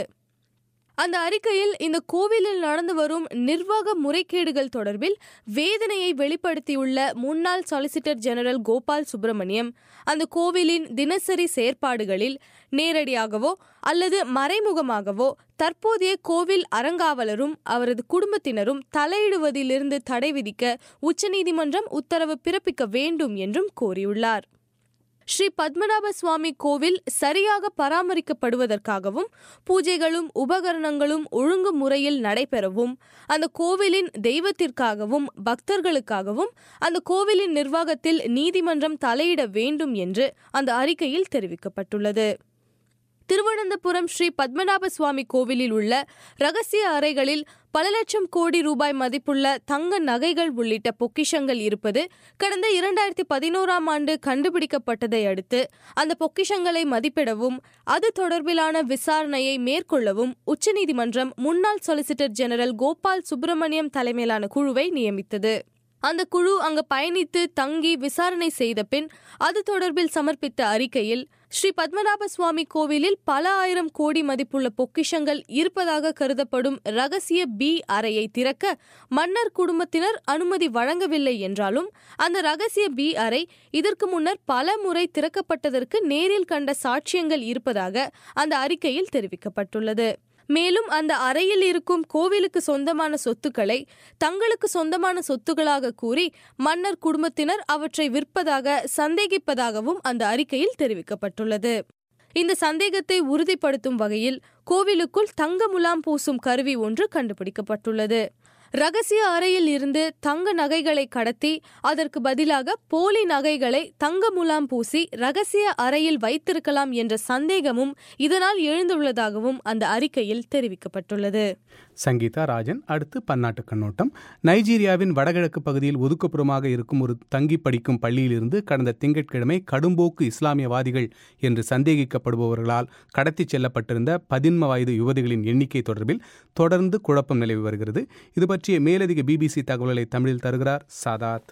அந்த அறிக்கையில் இந்த கோவிலில் நடந்து வரும் நிர்வாக முறைகேடுகள் தொடர்பில் வேதனையை வெளிப்படுத்தியுள்ள முன்னாள் சொலிசிட்டர் ஜெனரல் கோபால் சுப்பிரமணியம் அந்த கோவிலின் தினசரி செயற்பாடுகளில் நேரடியாகவோ அல்லது மறைமுகமாகவோ தற்போதைய கோவில் அறங்காவலரும் அவரது குடும்பத்தினரும் தலையிடுவதிலிருந்து தடை விதிக்க உச்சநீதிமன்றம் உத்தரவு பிறப்பிக்க வேண்டும் என்றும் கோரியுள்ளார் ஸ்ரீ பத்மநாப சுவாமி கோவில் சரியாக பராமரிக்கப்படுவதற்காகவும் பூஜைகளும் உபகரணங்களும் ஒழுங்கு முறையில் நடைபெறவும் அந்த கோவிலின் தெய்வத்திற்காகவும் பக்தர்களுக்காகவும் அந்த கோவிலின் நிர்வாகத்தில் நீதிமன்றம் தலையிட வேண்டும் என்று அந்த அறிக்கையில் தெரிவிக்கப்பட்டுள்ளது திருவனந்தபுரம் ஸ்ரீ பத்மநாப சுவாமி கோவிலில் உள்ள ரகசிய அறைகளில் பல லட்சம் கோடி ரூபாய் மதிப்புள்ள தங்க நகைகள் உள்ளிட்ட பொக்கிஷங்கள் இருப்பது கடந்த இரண்டாயிரத்தி பதினோராம் ஆண்டு கண்டுபிடிக்கப்பட்டதை அடுத்து அந்த பொக்கிஷங்களை மதிப்பிடவும் அது தொடர்பிலான விசாரணையை மேற்கொள்ளவும் உச்சநீதிமன்றம் முன்னாள் சொலிசிட்டர் ஜெனரல் கோபால் சுப்பிரமணியம் தலைமையிலான குழுவை நியமித்தது அந்த குழு அங்கு பயணித்து தங்கி விசாரணை செய்த பின் அது தொடர்பில் சமர்ப்பித்த அறிக்கையில் ஸ்ரீ பத்மநாப சுவாமி கோவிலில் பல ஆயிரம் கோடி மதிப்புள்ள பொக்கிஷங்கள் இருப்பதாக கருதப்படும் ரகசிய பி அறையை திறக்க மன்னர் குடும்பத்தினர் அனுமதி வழங்கவில்லை என்றாலும் அந்த ரகசிய பி அறை இதற்கு முன்னர் பல முறை திறக்கப்பட்டதற்கு நேரில் கண்ட சாட்சியங்கள் இருப்பதாக அந்த அறிக்கையில் தெரிவிக்கப்பட்டுள்ளது மேலும் அந்த அறையில் இருக்கும் கோவிலுக்கு சொந்தமான சொத்துக்களை தங்களுக்கு சொந்தமான சொத்துக்களாக கூறி மன்னர் குடும்பத்தினர் அவற்றை விற்பதாக சந்தேகிப்பதாகவும் அந்த அறிக்கையில் தெரிவிக்கப்பட்டுள்ளது இந்த சந்தேகத்தை உறுதிப்படுத்தும் வகையில் கோவிலுக்குள் தங்க முலாம் பூசும் கருவி ஒன்று கண்டுபிடிக்கப்பட்டுள்ளது ரகசிய அறையில் இருந்து தங்க நகைகளை கடத்தி அதற்கு பதிலாக போலி நகைகளை தங்க முலாம் பூசி ரகசிய அறையில் வைத்திருக்கலாம் என்ற சந்தேகமும் இதனால் எழுந்துள்ளதாகவும் அந்த அறிக்கையில் தெரிவிக்கப்பட்டுள்ளது சங்கீதா ராஜன் அடுத்து பன்னாட்டு கண்ணோட்டம் நைஜீரியாவின் வடகிழக்கு பகுதியில் ஒதுக்குப்புறமாக இருக்கும் ஒரு தங்கி படிக்கும் பள்ளியிலிருந்து கடந்த திங்கட்கிழமை கடும்போக்கு இஸ்லாமியவாதிகள் என்று சந்தேகிக்கப்படுபவர்களால் கடத்திச் செல்லப்பட்டிருந்த பதின்ம வயது யுவதிகளின் எண்ணிக்கை தொடர்பில் தொடர்ந்து குழப்பம் நிலவி வருகிறது இது பற்றிய மேலதிக பிபிசி தகவல்களை தமிழில் தருகிறார் சாதாத்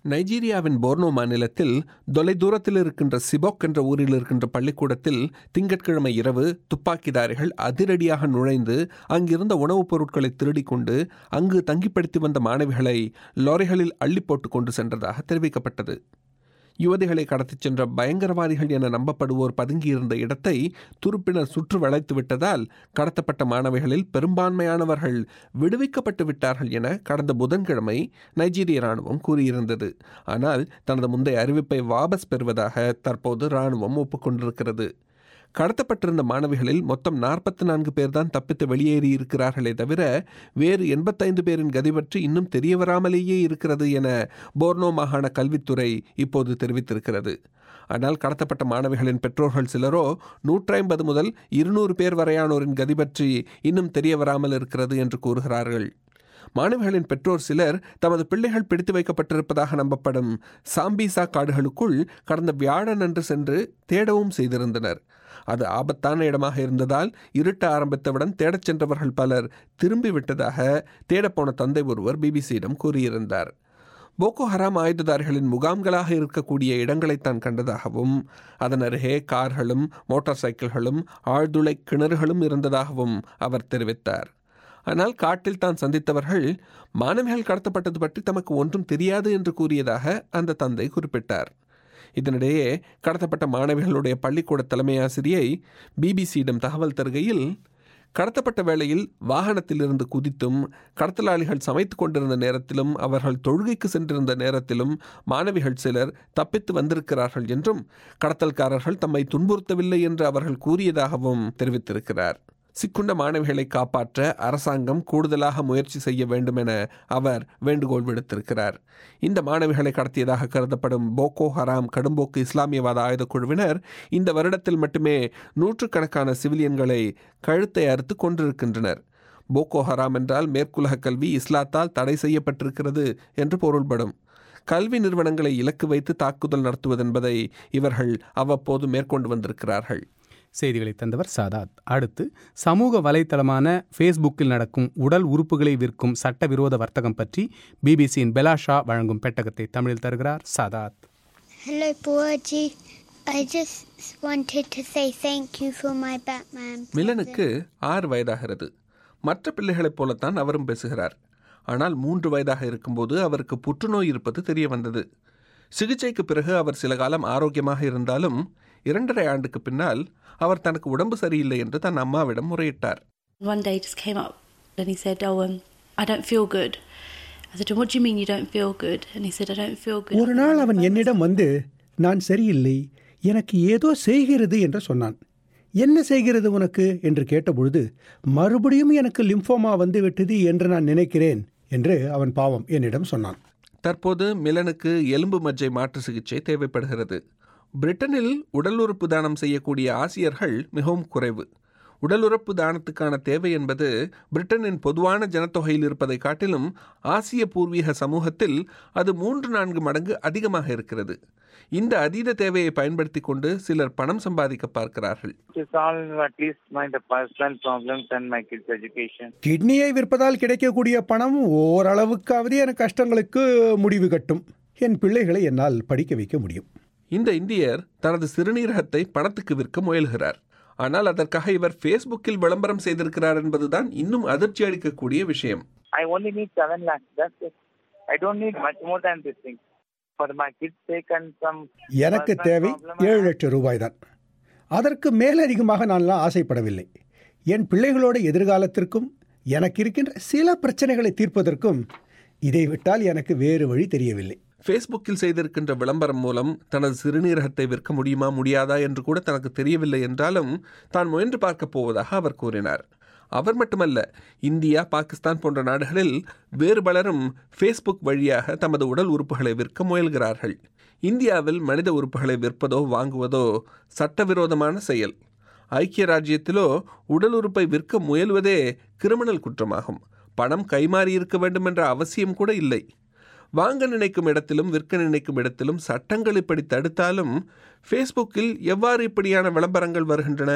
நைஜீரியாவின் போர்னோ மாநிலத்தில் தொலைதூரத்தில் இருக்கின்ற சிபோக் என்ற ஊரில் இருக்கின்ற பள்ளிக்கூடத்தில் திங்கட்கிழமை இரவு துப்பாக்கிதாரிகள் அதிரடியாக நுழைந்து அங்கிருந்த உணவுப் பொருட்களை திருடிக் கொண்டு அங்கு தங்கிப்படுத்தி வந்த மாணவிகளை லாரிகளில் அள்ளி போட்டு கொண்டு சென்றதாக தெரிவிக்கப்பட்டது யுவதிகளை கடத்திச் சென்ற பயங்கரவாதிகள் என நம்பப்படுவோர் பதுங்கியிருந்த இடத்தை துருப்பினர் சுற்று வளைத்து விட்டதால் கடத்தப்பட்ட மாணவிகளில் பெரும்பான்மையானவர்கள் விடுவிக்கப்பட்டு விட்டார்கள் என கடந்த புதன்கிழமை நைஜீரிய ராணுவம் கூறியிருந்தது ஆனால் தனது முந்தைய அறிவிப்பை வாபஸ் பெறுவதாக தற்போது ராணுவம் ஒப்புக்கொண்டிருக்கிறது கடத்தப்பட்டிருந்த மாணவிகளில் மொத்தம் நாற்பத்தி நான்கு பேர் தான் தப்பித்து வெளியேறி இருக்கிறார்களே தவிர வேறு எண்பத்தைந்து பேரின் கதி பற்றி இன்னும் தெரிய வராமலேயே இருக்கிறது என போர்னோ மாகாண கல்வித்துறை இப்போது தெரிவித்திருக்கிறது ஆனால் கடத்தப்பட்ட மாணவிகளின் பெற்றோர்கள் சிலரோ நூற்றி ஐம்பது முதல் இருநூறு பேர் வரையானோரின் கதி பற்றி இன்னும் தெரிய வராமல் இருக்கிறது என்று கூறுகிறார்கள் மாணவிகளின் பெற்றோர் சிலர் தமது பிள்ளைகள் பிடித்து வைக்கப்பட்டிருப்பதாக நம்பப்படும் சாம்பிசா காடுகளுக்குள் கடந்த வியாழன் அன்று சென்று தேடவும் செய்திருந்தனர் அது ஆபத்தான இடமாக இருந்ததால் இருட்ட ஆரம்பித்தவுடன் தேடச் சென்றவர்கள் பலர் திரும்பிவிட்டதாக தேடப்போன தந்தை ஒருவர் பிபிசியிடம் கூறியிருந்தார் போகோ ஹராம் ஆயுததாரிகளின் முகாம்களாக இருக்கக்கூடிய இடங்களை தான் கண்டதாகவும் அதன் அருகே கார்களும் மோட்டார் சைக்கிள்களும் ஆழ்துளை கிணறுகளும் இருந்ததாகவும் அவர் தெரிவித்தார் ஆனால் காட்டில் தான் சந்தித்தவர்கள் மாணவிகள் கடத்தப்பட்டது பற்றி தமக்கு ஒன்றும் தெரியாது என்று கூறியதாக அந்த தந்தை குறிப்பிட்டார் இதனிடையே கடத்தப்பட்ட மாணவிகளுடைய பள்ளிக்கூட தலைமை ஆசிரியை பிபிசியிடம் தகவல் தருகையில் கடத்தப்பட்ட வேளையில் வாகனத்திலிருந்து குதித்தும் கடத்தலாளிகள் சமைத்து கொண்டிருந்த நேரத்திலும் அவர்கள் தொழுகைக்கு சென்றிருந்த நேரத்திலும் மாணவிகள் சிலர் தப்பித்து வந்திருக்கிறார்கள் என்றும் கடத்தல்காரர்கள் தம்மை துன்புறுத்தவில்லை என்று அவர்கள் கூறியதாகவும் தெரிவித்திருக்கிறார் சிக்குண்ட மாணவிகளை காப்பாற்ற அரசாங்கம் கூடுதலாக முயற்சி செய்ய வேண்டும் என அவர் வேண்டுகோள் விடுத்திருக்கிறார் இந்த மாணவிகளை கடத்தியதாக கருதப்படும் போகோ ஹராம் கடும்போக்கு இஸ்லாமியவாத ஆயுத குழுவினர் இந்த வருடத்தில் மட்டுமே நூற்றுக்கணக்கான சிவிலியன்களை கழுத்தை அறுத்து கொண்டிருக்கின்றனர் போகோ ஹராம் என்றால் மேற்குலக கல்வி இஸ்லாத்தால் தடை செய்யப்பட்டிருக்கிறது என்று பொருள்படும் கல்வி நிறுவனங்களை இலக்கு வைத்து தாக்குதல் நடத்துவதென்பதை இவர்கள் அவ்வப்போது மேற்கொண்டு வந்திருக்கிறார்கள் செய்திகளை தந்தவர் சாதாத் அடுத்து சமூக வலைத்தளமான ஃபேஸ்புக்கில் நடக்கும் உடல் உறுப்புகளை விற்கும் சட்டவிரோத வர்த்தகம் பற்றி பிபிசியின் பெலாஷா வழங்கும் பெட்டகத்தை தமிழில் தருகிறார் சாதாத் Hello, Boaji. I just wanted to say thank you for my Batman. மிலனுக்கு ஆறு வயதாகிறது மற்ற பிள்ளைகளைப் போலத்தான் அவரும் பேசுகிறார் ஆனால் மூன்று வயதாக இருக்கும்போது அவருக்கு புற்றுநோய் இருப்பது தெரிய வந்தது சிகிச்சைக்கு பிறகு அவர் சில காலம் ஆரோக்கியமாக இருந்தாலும் இரண்டரை ஆண்டுக்கு பின்னால் அவர் தனக்கு உடம்பு சரியில்லை என்று தன் அம்மாவிடம் முறையிட்டார் One day he just came up and he said, Oh, um, I don't feel good. I said, What do you mean you don't feel good? And he said, I don't feel good. ஒரு நாள் அவன் என்னிடம் வந்து நான் சரியில்லை எனக்கு ஏதோ செய்கிறது என்று சொன்னான் என்ன செய்கிறது உனக்கு என்று கேட்டபொழுது மறுபடியும் எனக்கு லிம்ஃபோமா வந்துவிட்டது என்று நான் நினைக்கிறேன் என்று அவன் பாவம் என்னிடம் சொன்னான் தற்போது மிலனுக்கு எலும்பு மஜ்ஜை மாற்று சிகிச்சை தேவைப்படுகிறது பிரிட்டனில் உடல் உறுப்பு தானம் செய்யக்கூடிய ஆசியர்கள் மிகவும் குறைவு உடல் உறுப்பு தானத்துக்கான தேவை என்பது பிரிட்டனின் பொதுவான ஜனத்தொகையில் இருப்பதை காட்டிலும் ஆசிய பூர்வீக சமூகத்தில் அது மூன்று நான்கு மடங்கு அதிகமாக இருக்கிறது இந்த அதீத தேவையை பயன்படுத்தி கொண்டு சிலர் பணம் சம்பாதிக்க பார்க்கிறார்கள் to solve at least my the personal problems and my kids' education. கிட்னியை விற்பதால் கிடைக்கக்கூடிய பணம் ஓரளவுக்காவது என் கஷ்டங்களுக்கு முடிவு கட்டும் என் பிள்ளைகளை என்னால் படிக்க வைக்க முடியும் இந்த இந்தியர் தனது சிறுநீரகத்தை பணத்துக்கு விற்க முயல்கிறார் ஆனால் அதற்காக இவர் ஃபேஸ்புக்கில் விளம்பரம் செய்திருக்கிறார் என்பதுதான் இன்னும் அதிர்ச்சி அளிக்கக்கூடிய விஷயம் I only need seven lakhs. That's it. I don't need much more than this thing. For my kids' sake and some. எனக்கு personal தேவை problem, ஏழு லட்சம் ரூபாய் தான் அதற்கு மேலதிகமாக நான்லாம் ஆசைப்படவில்லை என் பிள்ளைகளோட எதிர்காலத்திற்கும் எனக்கு இருக்கின்ற சில பிரச்சனைகளை தீர்ப்பதற்கும் இதை விட்டால் எனக்கு வேறு வழி தெரியவில்லை ஃபேஸ்புக்கில் செய்திருக்கின்ற விளம்பரம் மூலம் தனது சிறுநீரகத்தை விற்க முடியுமா முடியாதா என்று கூட தனக்கு தெரியவில்லை என்றாலும் தான் முயன்று பார்க்கப் போவதாக அவர் கூறினார் அவர் மட்டுமல்ல இந்தியா பாகிஸ்தான் போன்ற நாடுகளில் வேறு பலரும் ஃபேஸ்புக் வழியாக தமது உடல் உறுப்புகளை விற்க முயல்கிறார்கள் இந்தியாவில் மனித உறுப்புகளை விற்பதோ வாங்குவதோ சட்டவிரோதமான செயல் ஐக்கிய ராஜ்யத்திலோ உடல் உறுப்பை விற்க முயல்வதே கிரிமினல் குற்றமாகும் பணம் கைமாறி இருக்க வேண்டும் என்ற அவசியம் கூட இல்லை வாங்க நினைக்கும் இடத்திலும் விற்க நினைக்கும் இடத்திலும் சட்டங்கள் இப்படி தடுத்தாலும் ஃபேஸ்புக்கில் எவ்வாறு இப்படியான விளம்பரங்கள் வருகின்றன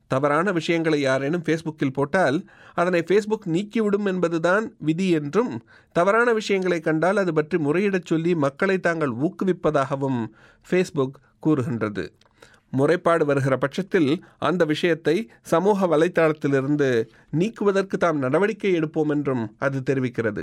தவறான விஷயங்களை யாரேனும் ஃபேஸ்புக்கில் போட்டால் அதனை ஃபேஸ்புக் நீக்கிவிடும் என்பதுதான் விதி என்றும் தவறான விஷயங்களை கண்டால் அது பற்றி முறையிடச் சொல்லி மக்களை தாங்கள் ஊக்குவிப்பதாகவும் ஃபேஸ்புக் கூறுகின்றது முறைப்பாடு வருகிற பட்சத்தில் அந்த விஷயத்தை சமூக வலைத்தளத்திலிருந்து நீக்குவதற்கு தாம் நடவடிக்கை எடுப்போம் என்றும் அது தெரிவிக்கிறது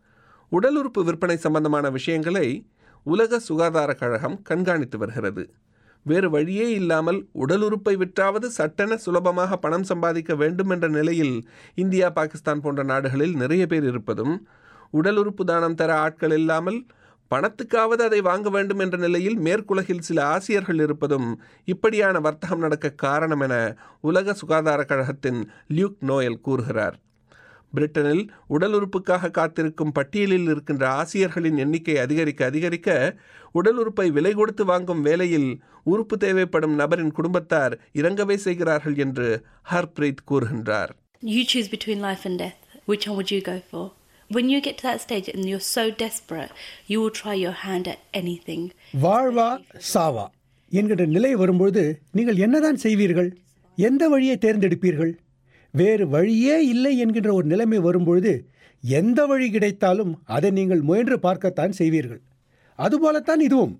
உடல் உறுப்பு விற்பனை சம்பந்தமான விஷயங்களை உலக சுகாதார கழகம் கண்காணித்து வருகிறது வேறு வழியே இல்லாமல் உடல் உறுப்பை விற்றாவது சட்டென சுலபமாக பணம் சம்பாதிக்க வேண்டும் என்ற நிலையில் இந்தியா பாகிஸ்தான் போன்ற நாடுகளில் நிறைய பேர் இருப்பதும் உடல் உறுப்பு தானம் தர ஆட்கள் இல்லாமல் பணத்துக்காவது அதை வாங்க வேண்டும் என்ற நிலையில் மேற்குலகில் சில ஆசியர்கள் இருப்பதும் இப்படியான வர்த்தகம் நடக்க காரணம் என உலக சுகாதார கழகத்தின் லியூக் நோயல் கூறுகிறார் பிரிட்டனில் உடல் உறுப்புக்காக காத்திருக்கும் பட்டியலில் இருக்கின்ற ஆசியர்களின் எண்ணிக்கை அதிகரிக்க அதிகரிக்க உடல் உறுப்பை விலை கொடுத்து வாங்கும் வேளையில் உறுப்பு தேவைப்படும் நபரின் குடும்பத்தார் இறங்கவே செய்கிறார்கள் என்று ஹர்ப்ரீத் கூறுகின்றார் You choose between life and death. Which one would you go for? When you get to that stage and you're so desperate, you will try your hand at anything. வாழ்வா சாவா என்கிற நிலை வரும்பொழுது நீங்கள் என்னதான் செய்வீர்கள் எந்த வழியை தேர்ந்தெடுப்பீர்கள் வேறு வழியே இல்லை என்கின்ற ஒரு நிலைமை வரும்பொழுது எந்த வழி கிடைத்தாலும் அதை நீங்கள் முயன்று பார்க்கத்தான் செய்வீர்கள் அதுபோலத்தான் இதுவும்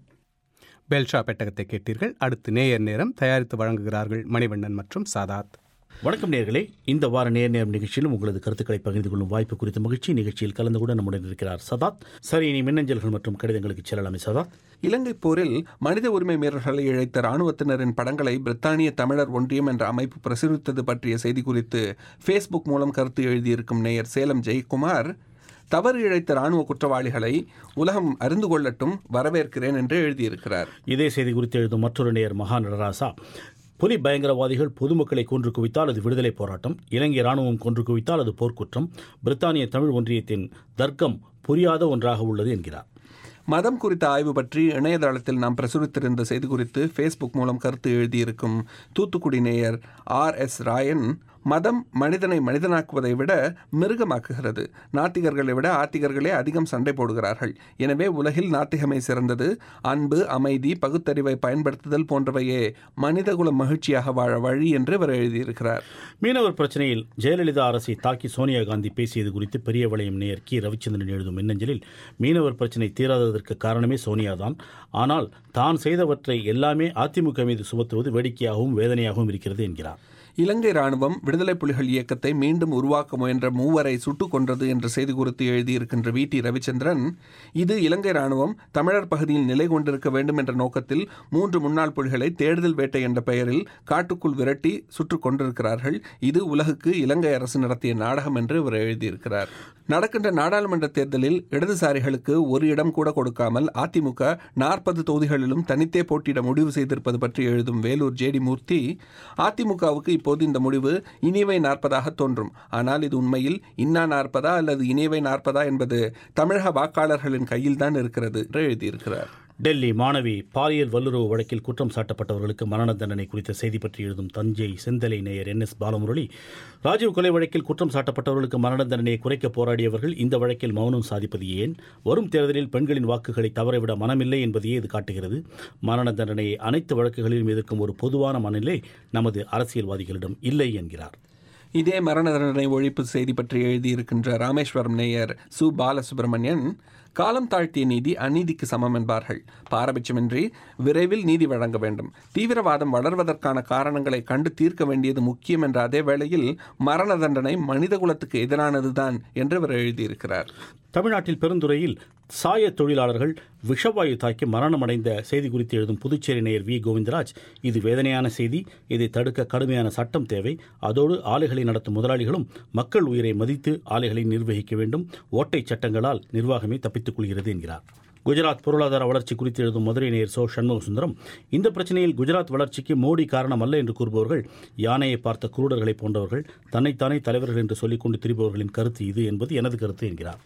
பெல்ஷா பெட்டகத்தை கேட்டீர்கள் அடுத்து நேயர் நேரம் தயாரித்து வழங்குகிறார்கள் மணிவண்ணன் மற்றும் சாதாத் வணக்கம் நேர்களே இந்த வார நேர் நேரம் நிகழ்ச்சியிலும் உங்களது கருத்துக்களை பகிர்ந்து கொள்ளும் வாய்ப்பு குறித்த மகிழ்ச்சி நிகழ்ச்சியில் கலந்து கூட நம்முடன் இருக்கிறார் சதாத் சரி இனி மின்னஞ்சல்கள் மற்றும் கடிதங்களுக்கு செல்லலாமே சதாத் இலங்கை போரில் மனித உரிமை மீறல்களை இழைத்த இராணுவத்தினரின் படங்களை பிரித்தானிய தமிழர் ஒன்றியம் என்ற அமைப்பு பிரசுரித்தது பற்றிய செய்தி குறித்து ஃபேஸ்புக் மூலம் கருத்து எழுதியிருக்கும் நேயர் சேலம் ஜெயக்குமார் தவறு இழைத்த இராணுவ குற்றவாளிகளை உலகம் அறிந்து கொள்ளட்டும் வரவேற்கிறேன் என்று எழுதியிருக்கிறார் இதே செய்தி குறித்து எழுதும் மற்றொரு நேயர் மகா நடராசா புலி பயங்கரவாதிகள் பொதுமக்களை கொன்று குவித்தால் அது விடுதலை போராட்டம் இலங்கை ராணுவம் கொன்று குவித்தால் அது போர்க்குற்றம் பிரித்தானிய தமிழ் ஒன்றியத்தின் தர்க்கம் புரியாத ஒன்றாக உள்ளது என்கிறார் மதம் குறித்த ஆய்வு பற்றி இணையதளத்தில் நாம் பிரசுரித்திருந்த செய்தி குறித்து ஃபேஸ்புக் மூலம் கருத்து எழுதியிருக்கும் தூத்துக்குடி நேயர் ஆர் எஸ் ராயன் மதம் மனிதனை மனிதனாக்குவதை விட மிருகமாக்குகிறது நாத்திகர்களை விட ஆத்திகர்களே அதிகம் சண்டை போடுகிறார்கள் எனவே உலகில் நாத்திகமை சிறந்தது அன்பு அமைதி பகுத்தறிவை பயன்படுத்துதல் போன்றவையே மனிதகுல மகிழ்ச்சியாக வாழ வழி என்று அவர் எழுதியிருக்கிறார் மீனவர் பிரச்சனையில் ஜெயலலிதா அரசை தாக்கி சோனியா காந்தி பேசியது குறித்து பெரிய வளையம் நேயர் கி ரவிச்சந்திரன் எழுதும் மின்னஞ்சலில் மீனவர் பிரச்சனை தீராததற்கு காரணமே சோனியா தான் ஆனால் தான் செய்தவற்றை எல்லாமே அதிமுக மீது சுமத்துவது வேடிக்கையாகவும் வேதனையாகவும் இருக்கிறது என்கிறார் இலங்கை ராணுவம் விடுதலை புலிகள் இயக்கத்தை மீண்டும் உருவாக்க முயன்ற மூவரை சுட்டுக் கொன்றது என்ற செய்தி குறித்து எழுதியிருக்கின்ற வி டி ரவிச்சந்திரன் இது இலங்கை ராணுவம் தமிழர் பகுதியில் நிலை கொண்டிருக்க வேண்டும் என்ற நோக்கத்தில் மூன்று முன்னாள் புலிகளை தேடுதல் வேட்டை என்ற பெயரில் காட்டுக்குள் விரட்டி சுட்டுக் கொண்டிருக்கிறார்கள் இது உலகுக்கு இலங்கை அரசு நடத்திய நாடகம் என்று அவர் எழுதியிருக்கிறார் நடக்கின்ற நாடாளுமன்ற தேர்தலில் இடதுசாரிகளுக்கு ஒரு இடம் கூட கொடுக்காமல் அதிமுக நாற்பது தொகுதிகளிலும் தனித்தே போட்டியிட முடிவு செய்திருப்பது பற்றி எழுதும் வேலூர் ஜேடி மூர்த்தி அதிமுகவுக்கு இப்போது இந்த முடிவு இனிவை நாற்பதாக தோன்றும் ஆனால் இது உண்மையில் இன்னா நாற்பதா அல்லது இனிவை நாற்பதா என்பது தமிழக வாக்காளர்களின் கையில்தான் இருக்கிறது என்று எழுதியிருக்கிறார் டெல்லி மாணவி பாலியல் வல்லுறவு வழக்கில் குற்றம் சாட்டப்பட்டவர்களுக்கு மரண தண்டனை குறித்த செய்தி பற்றி எழுதும் தஞ்சை செந்தலை நேயர் என் எஸ் பாலமுரளி ராஜீவ் கொலை வழக்கில் குற்றம் சாட்டப்பட்டவர்களுக்கு மரண தண்டனையை குறைக்க போராடியவர்கள் இந்த வழக்கில் மௌனம் சாதிப்பது ஏன் வரும் தேர்தலில் பெண்களின் வாக்குகளை தவறவிட மனமில்லை என்பதையே இது காட்டுகிறது மரண தண்டனையை அனைத்து வழக்குகளிலும் எதிர்க்கும் ஒரு பொதுவான மனநிலை நமது அரசியல்வாதிகளிடம் இல்லை என்கிறார் இதே மரண தண்டனை ஒழிப்பு செய்தி பற்றி எழுதியிருக்கின்ற ராமேஸ்வரம் நேயர் சு பாலசுப்ரமணியன் காலம் தாழ்த்திய நீதி அநீதிக்கு சமம் என்பார்கள் பாரபட்சமின்றி விரைவில் நீதி வழங்க வேண்டும் தீவிரவாதம் வளர்வதற்கான காரணங்களை கண்டு தீர்க்க வேண்டியது முக்கியம் என்ற அதே வேளையில் மரண தண்டனை மனிதகுலத்துக்கு எதிரானதுதான் என்று அவர் எழுதியிருக்கிறார் தமிழ்நாட்டில் பெருந்துறையில் சாய தொழிலாளர்கள் விஷவாயு தாக்கி மரணமடைந்த செய்தி குறித்து எழுதும் புதுச்சேரி நேயர் வி கோவிந்தராஜ் இது வேதனையான செய்தி இதை தடுக்க கடுமையான சட்டம் தேவை அதோடு ஆலைகளை நடத்தும் முதலாளிகளும் மக்கள் உயிரை மதித்து ஆலைகளை நிர்வகிக்க வேண்டும் ஓட்டை சட்டங்களால் நிர்வாகமே தப்பித்துக் கொள்கிறது என்கிறார் குஜராத் பொருளாதார வளர்ச்சி குறித்து எழுதும் மதுரை நேயர் சோ சண்முக சுந்தரம் இந்த பிரச்சனையில் குஜராத் வளர்ச்சிக்கு மோடி காரணம் அல்ல என்று கூறுபவர்கள் யானையை பார்த்த குருடர்களை போன்றவர்கள் தன்னைத்தானே தலைவர்கள் என்று சொல்லிக்கொண்டு திரிபவர்களின் கருத்து இது என்பது எனது கருத்து என்கிறார்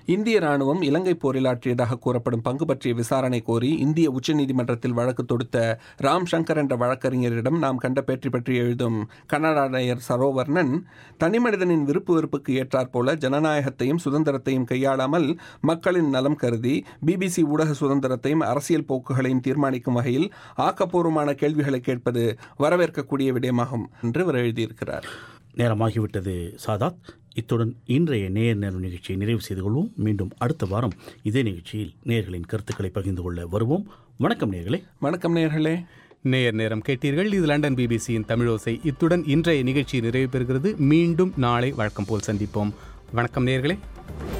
இந்திய ராணுவம் இலங்கை போரில் ஆற்றியதாக கூறப்படும் பங்கு பற்றிய விசாரணை கோரி இந்திய உச்சநீதிமன்றத்தில் வழக்கு தொடுத்த ராம் சங்கர் என்ற வழக்கறிஞரிடம் நாம் கண்ட பேற்றி பற்றி எழுதும் கனடா நேயர் சரோவர்ணன் தனிமனிதனின் விருப்பு வெறுப்புக்கு ஏற்றாற்போல ஜனநாயகத்தையும் சுதந்திரத்தையும் கையாளாமல் மக்களின் நலம் கருதி பிபிசி ஊடக சுதந்திரத்தையும் அரசியல் போக்குகளையும் தீர்மானிக்கும் வகையில் ஆக்கப்பூர்வமான கேள்விகளை கேட்பது வரவேற்கக்கூடிய விடயமாகும் என்று அவர் எழுதியிருக்கிறார் நேரமாகிவிட்டது சாதாத் இத்துடன் இன்றைய நேர் நேரம் நிகழ்ச்சியை நிறைவு செய்து கொள்வோம் மீண்டும் அடுத்த வாரம் இதே நிகழ்ச்சியில் நேர்களின் கருத்துக்களை பகிர்ந்து கொள்ள வருவோம் வணக்கம் நேர்களே வணக்கம் நேர்களே நேயர் நேரம் கேட்டீர்கள் இது லண்டன் பிபிசியின் தமிழோசை இத்துடன் இன்றைய நிகழ்ச்சி நிறைவு பெறுகிறது மீண்டும் நாளை வழக்கம் போல் சந்திப்போம் வணக்கம் நேர்களே